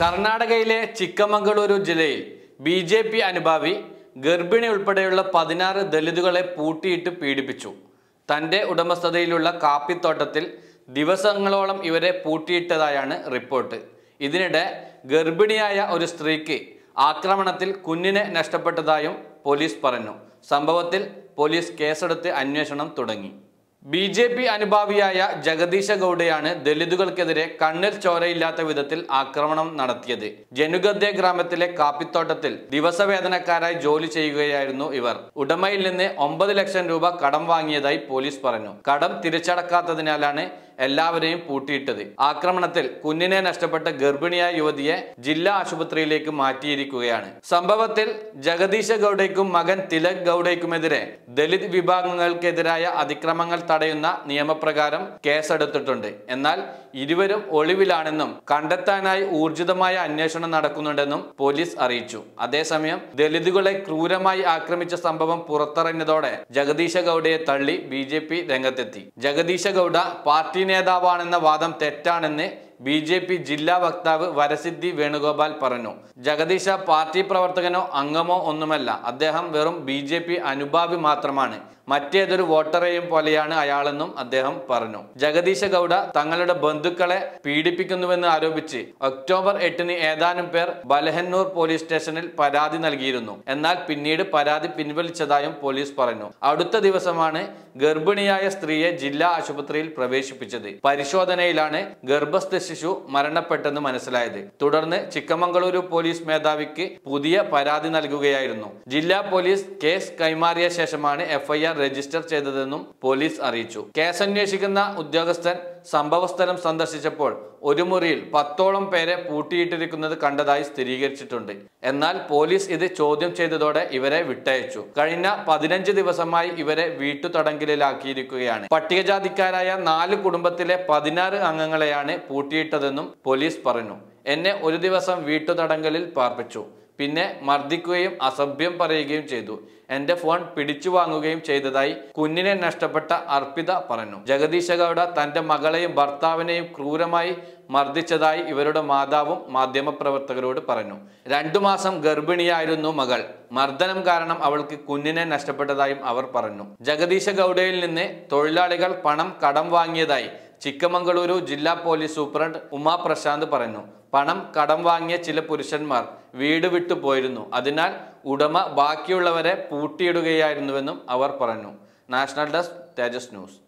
കർണാടകയിലെ ചിക്കമംഗളൂരു ജില്ലയിൽ B J P അനുഭാവി ഗർഭിണി ഉൾപ്പെടെയുള്ള പതിനാറ് ദലിതുകളെ പൂട്ടിയിട്ട് പീഡിപ്പിച്ചു തന്റെ ഉടമസ്ഥതയിലുള്ള കാപ്പിത്തോട്ടത്തിൽ ദിവസങ്ങളോളം ഇവരെ പൂട്ടിയിട്ടതായാണ് റിപ്പോർട്ട് ഇതിനിടെ ഗർഭിണിയായ ഒരു സ്ത്രീക്ക് ആക്രമണത്തിൽ കുഞ്ഞിനെ നഷ്ടപ്പെട്ടതായും പോലീസ് പറഞ്ഞു സംഭവത്തിൽ പോലീസ് കേസെടുത്ത് അന്വേഷണം തുടങ്ങി ബി ജെ പി അനുഭാവിയായ ജഗദീശ ഗൌഡയാണ് ദലിതുകൾക്കെതിരെ കണ്ണിൽ ചോരയില്ലാത്ത വിധത്തിൽ ആക്രമണം നടത്തിയത് ജനുഗദ്ദെ ഗ്രാമത്തിലെ കാപ്പിത്തോട്ടത്തിൽ ദിവസവേതനക്കാരായി ജോലി ചെയ്യുകയായിരുന്നു ഇവർ ഉടമയിൽ നിന്ന് ഒമ്പത് ലക്ഷം രൂപ കടം വാങ്ങിയതായി പോലീസ് പറഞ്ഞു കടം തിരിച്ചടക്കാത്തതിനാലാണ് എല്ലാവരെയും പൂട്ടിയിട്ടത് ആക്രമണത്തിൽ കുഞ്ഞിനെ നഷ്ടപ്പെട്ട ഗർഭിണിയായ യുവതിയെ ജില്ലാ ആശുപത്രിയിലേക്ക് മാറ്റിയിരിക്കുകയാണ് സംഭവത്തിൽ ജഗദീശ ഗൌഡയ്ക്കും മകൻ തിലക് ഗൌഡയ്ക്കുമെതിരെ ദലിത് വിഭാഗങ്ങൾക്കെതിരായ അതിക്രമങ്ങൾ തടയുന്ന നിയമപ്രകാരം കേസെടുത്തിട്ടുണ്ട് എന്നാൽ ഇരുവരും ഒളിവിലാണെന്നും കണ്ടെത്താനായി ഊർജിതമായ അന്വേഷണം നടക്കുന്നുണ്ടെന്നും പോലീസ് അറിയിച്ചു അതേസമയം ദലിതുകളെ ക്രൂരമായി ആക്രമിച്ച സംഭവം പുറത്തറിഞ്ഞതോടെ ജഗദീശ ഗൌഡയെ തള്ളി ബി ജെ പി രംഗത്തെത്തി ജഗദീശ ഗൌഡ പാർട്ടി നേതാവാണെന്ന വാദം തെറ്റാണെന്ന് ബി ജെ പി ജില്ലാ വക്താവ് വരസിദ്ധി വേണുഗോപാൽ പറഞ്ഞു ജഗദീശ പാർട്ടി പ്രവർത്തകനോ അംഗമോ ഒന്നുമല്ല അദ്ദേഹം വെറും ബി ജെ പി അനുഭാവി മാത്രമാണ് മറ്റേതൊരു വോട്ടറെയും പോലെയാണ് അയാളെന്നും അദ്ദേഹം പറഞ്ഞു ജഗദീശ ഗൌഡ തങ്ങളുടെ ബന്ധുക്കളെ പീഡിപ്പിക്കുന്നുവെന്ന് ആരോപിച്ച് ഒക്ടോബർ എട്ടിന് ഏതാനും പേർ ബലഹന്നൂർ പോലീസ് സ്റ്റേഷനിൽ പരാതി നൽകിയിരുന്നു എന്നാൽ പിന്നീട് പരാതി പിൻവലിച്ചതായും പോലീസ് പറഞ്ഞു അടുത്ത ദിവസമാണ് ഗർഭിണിയായ സ്ത്രീയെ ജില്ലാ ആശുപത്രിയിൽ പ്രവേശിപ്പിച്ചത് പരിശോധനയിലാണ് ഗർഭസ്ഥ ശിശു മരണപ്പെട്ടെന്ന് മനസ്സിലായത് തുടർന്ന് ചിക്കമംഗളൂരു പോലീസ് മേധാവിക്ക് പുതിയ പരാതി നൽകുകയായിരുന്നു ജില്ലാ പോലീസ് കേസ് കൈമാറിയ ശേഷമാണ് എഫ്ഐആർ രജിസ്റ്റർ ചെയ്തതെന്നും പോലീസ് അറിയിച്ചു കേസന്വേഷിക്കുന്ന ഉദ്യോഗസ്ഥൻ സംഭവസ്ഥലം സന്ദർശിച്ചപ്പോൾ ഒരു മുറിയിൽ പത്തോളം പേരെ പൂട്ടിയിട്ടിരിക്കുന്നത് കണ്ടതായി സ്ഥിരീകരിച്ചിട്ടുണ്ട് എന്നാൽ പോലീസ് ഇത് ചോദ്യം ചെയ്തതോടെ ഇവരെ വിട്ടയച്ചു കഴിഞ്ഞ പതിനഞ്ച് ദിവസമായി ഇവരെ വീട്ടുതടങ്കലിലാക്കിയിരിക്കുകയാണ് പട്ടികജാതിക്കാരായ നാല് കുടുംബത്തിലെ പതിനാറ് അംഗങ്ങളെയാണ് പൂട്ടിയിട്ടതെന്നും പോലീസ് പറഞ്ഞു എന്നെ ഒരു ദിവസം വീട്ടുതടങ്കലിൽ പാർപ്പിച്ചു പിന്നെ മർദ്ദിക്കുകയും അസഭ്യം പറയുകയും ചെയ്തു എന്റെ ഫോൺ പിടിച്ചു വാങ്ങുകയും ചെയ്തതായി കുഞ്ഞിനെ നഷ്ടപ്പെട്ട അർപ്പിത പറഞ്ഞു ജഗദീശ ഗൌഡ തന്റെ മകളെയും ഭർത്താവിനെയും ക്രൂരമായി മർദ്ദിച്ചതായി ഇവരുടെ മാതാവും മാധ്യമപ്രവർത്തകരോട് പറഞ്ഞു രണ്ടു മാസം ഗർഭിണിയായിരുന്നു മകൾ മർദ്ദനം കാരണം അവൾക്ക് കുഞ്ഞിനെ നഷ്ടപ്പെട്ടതായും അവർ പറഞ്ഞു ജഗദീശ ഗൌഡയിൽ നിന്ന് തൊഴിലാളികൾ പണം കടം വാങ്ങിയതായി ചിക്കമംഗളൂരു ജില്ലാ പോലീസ് സൂപ്രണ്ട് ഉമാ പ്രശാന്ത് പറഞ്ഞു പണം കടം വാങ്ങിയ ചില പുരുഷന്മാർ വീട് വിട്ടു പോയിരുന്നു അതിനാൽ ഉടമ ബാക്കിയുള്ളവരെ പൂട്ടിയിടുകയായിരുന്നുവെന്നും അവർ പറഞ്ഞു നാഷണൽ ഡെസ്ക് തേജസ് ന്യൂസ്